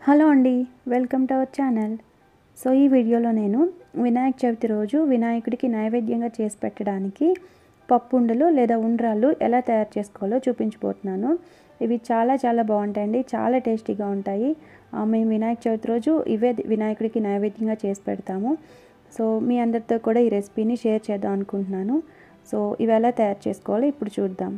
hello అండి welcome to our channel so ఈ వీడియోలో నేను వినాయక చవితి రోజు వినాయకుడికి నైవేద్యంగా చేసి పెట్టడానికి పప్పు ఉండలు లేదా ఉండ్రాళ్ళు ఎలా తయారు చేసుకోవాలో చూపించబోతున్నాను ఇవి చాలా చాలా బాగుంటాయండి చాలా టేస్టీగా ఉంటాయి ఆ, మేము వినాయక చవితి రోజు ఇవే వినాయకుడికి నైవేద్యంగా చేసి పెడతాము సో మీ అందరితో కూడా ఈ రెసిపీని షేర్ చేద్దాం అనుకుంటున్నాను సో ఇవి ఎలా తయారు చేసుకోవాలో ఇప్పుడు చూద్దాం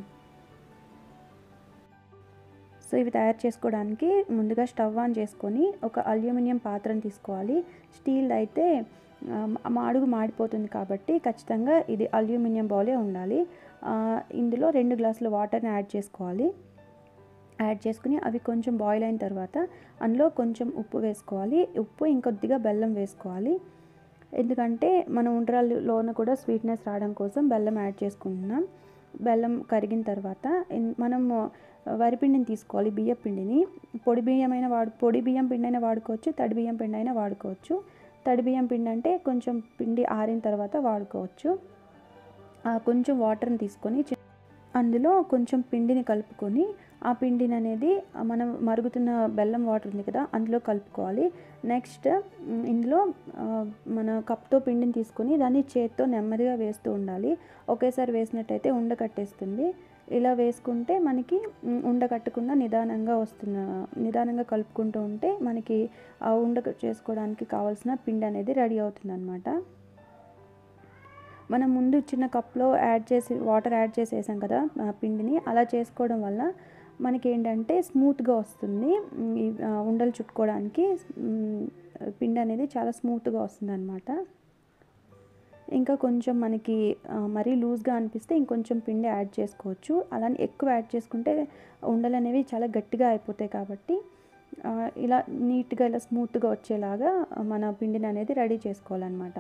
సో ఇవి తయారు చేసుకోవడానికి ముందుగా స్టవ్ ఆన్ చేసుకొని ఒక అల్యూమినియం పాత్రను తీసుకోవాలి స్టీల్ అయితే ఆ, మా అడుగు మాడిపోతుంది కాబట్టి ఖచ్చితంగా ఇది అల్యూమినియం బౌలే ఉండాలి ఆ, ఇందులో రెండు గ్లాసుల వాటర్ని యాడ్ చేసుకోవాలి యాడ్ చేసుకుని అవి కొంచెం బాయిల్ అయిన తర్వాత అందులో కొంచెం ఉప్పు వేసుకోవాలి ఉప్పు ఇంకొద్దిగా బెల్లం వేసుకోవాలి ఎందుకంటే మన ఉండ్రాల్లోన కూడా స్వీట్నెస్ రావడం కోసం బెల్లం యాడ్ చేసుకుంటున్నాం బెల్లం కరిగిన తర్వాత ఇన్- మనం వరిపిండిని తీసుకోవాలి బియ్యం పిండిని పొడి బియ్యం అయినా వాడు పొడి బియ్యం పిండి అయినా వాడుకోవచ్చు తడి బియ్యం పిండి అయినా వాడుకోవచ్చు తడి బియ్యం పిండి అంటే కొంచెం పిండి ఆరిన తర్వాత వాడుకోవచ్చు ఆ కొంచెం వాటర్ని తీసుకొని చి- అందులో కొంచెం పిండిని కలుపుకొని ఆ పిండిని అనేది ఆ మనం మరుగుతున్న బెల్లం వాటర్ ఉంది కదా అందులో కలుపుకోవాలి నెక్స్ట్ మ్, ఇందులో ఆ, మన కప్తో పిండిని తీసుకొని దాన్ని చేత్తో నెమ్మదిగా వేస్తూ ఉండాలి ఒకేసారి వేసినట్టయితే ఉండ కట్టేస్తుంది ఇలా వేసుకుంటే మనకి మ్, ఉండ కట్టకుండా నిదానంగా వస్తున్న నిదానంగా కలుపుకుంటూ ఉంటే మనకి ఆ ఉండ చేసుకోవడానికి కావాల్సిన పిండి అనేది రెడీ అవుతుంది మనం ముందు చిన్న కప్లో యాడ్ చేసి వాటర్ యాడ్ చేసి వేసాం కదా ఆ పిండిని అలా చేసుకోవడం వల్ల మనకి ఏంటంటే స్మూత్గా వస్తుంది ఉమ్, ఈ ఆ, ఉండలు చుట్టుకోవడానికి ఉమ్, పిండి అనేది చాలా స్మూత్గా వస్తుంది అనమాట ఇంకా కొంచెం మనకి ఆ, మరీ లూజ్గా అనిపిస్తే ఇంకొంచెం పిండి యాడ్ చేసుకోవచ్చు అలానే ఎక్కువ యాడ్ చేసుకుంటే ఉండలు అనేవి చాలా గట్టిగా అయిపోతాయి కాబట్టి ఆ, ఇలా నీట్గా ఇలా స్మూత్గా వచ్చేలాగా మన పిండిని అనేది రెడీ చేసుకోవాలన్నమాట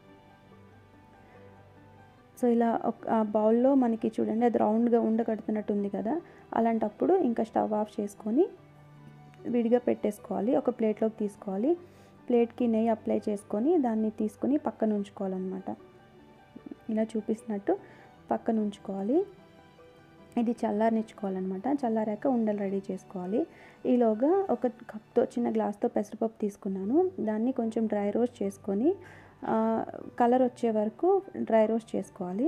సో ఇలా ఒక ఆ బౌల్లో మనకి చూడండి అది రౌండ్గా ఉండకడుతున్నట్టు ఉంది కదా అలాంటప్పుడు ఇంకా స్టవ్ ఆఫ్ చేసుకొని విడిగా పెట్టేసుకోవాలి ఒక ప్లేట్లోకి తీసుకోవాలి ప్లేట్కి నెయ్యి అప్లై చేసుకొని దాన్ని తీసుకొని పక్కన ఉంచుకోవాలన్నమాట ఇలా చూపిస్తున్నట్టు పక్కన ఉంచుకోవాలి ఇది చల్లారనిచ్చుకోవాలన్నమాట చల్లారాక ఉండలు రెడీ చేసుకోవాలి ఈలోగా ఒక కప్తో చిన్న గ్లాస్తో పెసరపప్పు తీసుకున్నాను దాన్ని కొంచెం డ్రై రోస్ట్ చేసుకొని ఆ, కలర్ వచ్చే వరకు డ్రై రోస్ట్ చేసుకోవాలి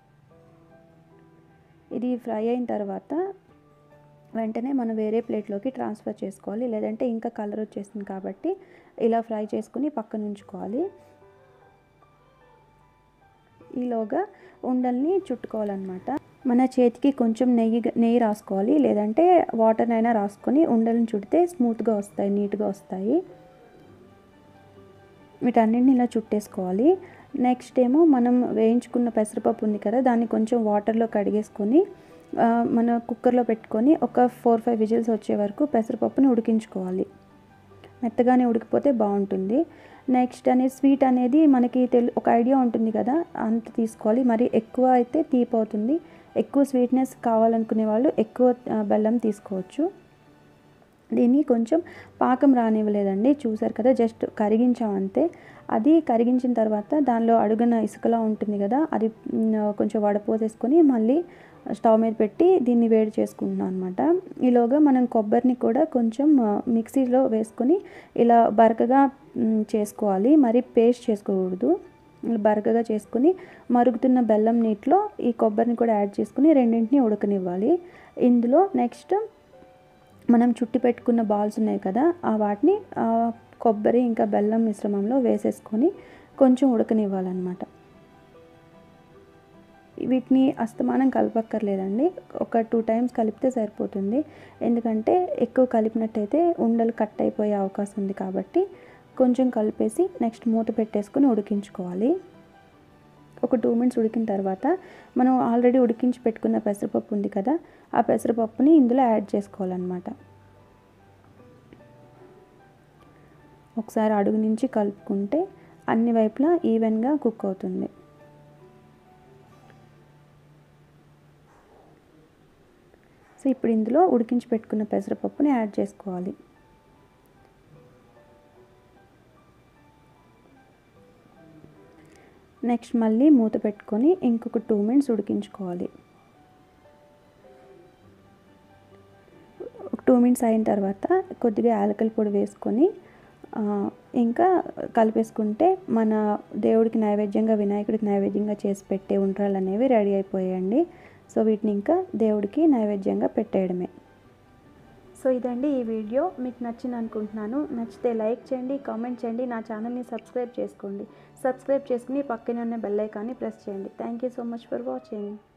ఇది ఫ్రై అయిన తర్వాత వెంటనే మనం వేరే ప్లేట్లోకి ట్రాన్స్ఫర్ చేసుకోవాలి లేదంటే ఇంకా కలర్ వచ్చేస్తుంది కాబట్టి ఇలా ఫ్రై చేసుకుని పక్కన ఉంచుకోవాలి ఈలోగా ఉండల్ని చుట్టుకోవాలన్నమాట మన చేతికి కొంచెం నెయ్యి నెయ్యి రాసుకోవాలి లేదంటే వాటర్ అయినా రాసుకొని ఉండలను చుడితే స్మూత్గా వస్తాయి నీట్గా వస్తాయి వీటన్నిటిని ఇలా చుట్టేసుకోవాలి నెక్స్ట్ ఏమో మనం వేయించుకున్న పెసరపప్పు ఉంది కదా దాన్ని కొంచెం వాటర్లో కడిగేసుకొని ఆ, మన కుక్కర్లో పెట్టుకొని ఒక ఫోర్ ఫైవ్ విజిల్స్ వచ్చే వరకు పెసరపప్పుని ఉడికించుకోవాలి మెత్తగానే ఉడికిపోతే బాగుంటుంది నెక్స్ట్ అనేది స్వీట్ అనేది మనకి తెలు ఒక ఐడియా ఉంటుంది కదా అంత తీసుకోవాలి మరి ఎక్కువ అయితే తీపి అవుతుంది ఎక్కువ స్వీట్నెస్ కావాలనుకునే వాళ్ళు ఎక్కువ ఆ, బెల్లం తీసుకోవచ్చు దీన్ని కొంచెం పాకం రానివ్వలేదండి చూసారు కదా జస్ట్ కరిగించాం అంతే అది కరిగించిన తర్వాత దానిలో అడుగున ఇసుకలా ఉంటుంది కదా అది మ్, కొంచెం వడపోసేసుకొని మళ్ళీ స్టవ్ మీద పెట్టి దీన్ని వేడి చేసుకుంటున్నాం అనమాట ఈలోగా మనం కొబ్బరిని కూడా కొంచెం ఆ, మిక్సీలో వేసుకొని ఇలా బరకగా మ్, చేసుకోవాలి మరి పేస్ట్ చేసుకోకూడదు ఇలా బరకగా చేసుకుని మరుగుతున్న బెల్లం నీటిలో ఈ కొబ్బరిని కూడా యాడ్ చేసుకుని రెండింటిని ఉడకనివ్వాలి ఇందులో నెక్స్ట్ మనం చుట్టి పెట్టుకున్న బాల్స్ ఉన్నాయి కదా ఆ వాటిని ఆ కొబ్బరి ఇంకా బెల్లం మిశ్రమంలో వేసేసుకొని కొంచెం ఉడకనివ్వాలన్నమాట వీటిని అస్తమానం కలపక్కర్లేదండి ఒక టూ టైమ్స్ కలిపితే సరిపోతుంది ఎందుకంటే ఎక్కువ కలిపినట్టయితే ఉండలు కట్ అయిపోయే అవకాశం ఉంది కాబట్టి కొంచెం కలిపేసి నెక్స్ట్ మూత పెట్టేసుకొని ఉడికించుకోవాలి ఒక టూ మినిట్స్ ఉడికిన తర్వాత మనం ఆల్రెడీ ఉడికించి పెట్టుకున్న పెసరపప్పు ఉంది కదా ఆ పెసరపప్పుని ఇందులో యాడ్ చేసుకోవాలన్నమాట ఒకసారి అడుగు నుంచి కలుపుకుంటే అన్ని వైపులా ఈవెన్గా కుక్ అవుతుంది సో ఇప్పుడు ఇందులో ఉడికించి పెట్టుకున్న పెసరపప్పుని యాడ్ చేసుకోవాలి నెక్స్ట్ మళ్ళీ మూత పెట్టుకొని ఇంకొక టూ మినిట్స్ ఉడికించుకోవాలి టూ మినిట్స్ అయిన తర్వాత కొద్దిగా యాలకల పొడి వేసుకొని ఆ, ఇంకా కలిపేసుకుంటే మన దేవుడికి నైవేద్యంగా వినాయకుడికి నైవేద్యంగా చేసి పెట్టే ఉండ్రాలు అనేవి రెడీ అయిపోయాయండి సో వీటిని ఇంకా దేవుడికి నైవేద్యంగా పెట్టేయడమే సో ఇదండి ఈ వీడియో మీకు నచ్చింది అనుకుంటున్నాను నచ్చితే లైక్ చేయండి కామెంట్ చేయండి నా ఛానల్ని సబ్స్క్రైబ్ చేసుకోండి సబ్స్క్రైబ్ చేసుకుని పక్కనే ఉన్న బెల్ ఐకాన్ని ప్రెస్ చేయండి thank you so much for watching